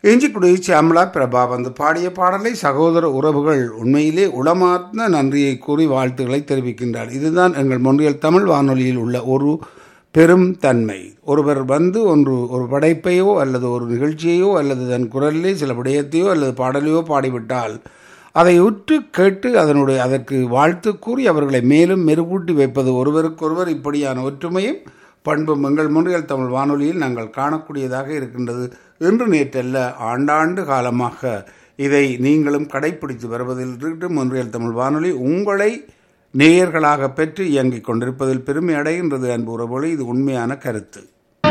இஞ்சிக்குடி சியாமலா பிரபா வந்து பாடிய பாடலை சகோதர உறவுகள் உண்மையிலே உளமார்ந்த நன்றியை கூறி வாழ்த்துக்களை தெரிவிக்கின்றார் இதுதான் எங்கள் மொழியல் தமிழ் வானொலியில் உள்ள ஒரு பெரும் தன்மை ஒருவர் வந்து ஒன்று ஒரு படைப்பையோ அல்லது ஒரு நிகழ்ச்சியையோ அல்லது தன் குரலிலே சில விடயத்தையோ அல்லது பாடலையோ பாடிவிட்டால் அதை உற்று கேட்டு அதனுடைய அதற்கு வாழ்த்து கூறி அவர்களை மேலும் மெருகூட்டி வைப்பது ஒருவருக்கொருவர் இப்படியான ஒற்றுமையும் பண்பும் எங்கள் முன்றியல் தமிழ் வானொலியில் நாங்கள் காணக்கூடியதாக இருக்கின்றது இன்று நேற்றல்ல ஆண்டாண்டு காலமாக இதை நீங்களும் கடைப்பிடித்து வருவதில் இருந்து முன்றியல் தமிழ் வானொலி உங்களை நேயர்களாக பெற்று இயங்கிக் கொண்டிருப்பதில் பெருமை அடைகின்றது அன்பு உறவுகளே இது உண்மையான கருத்து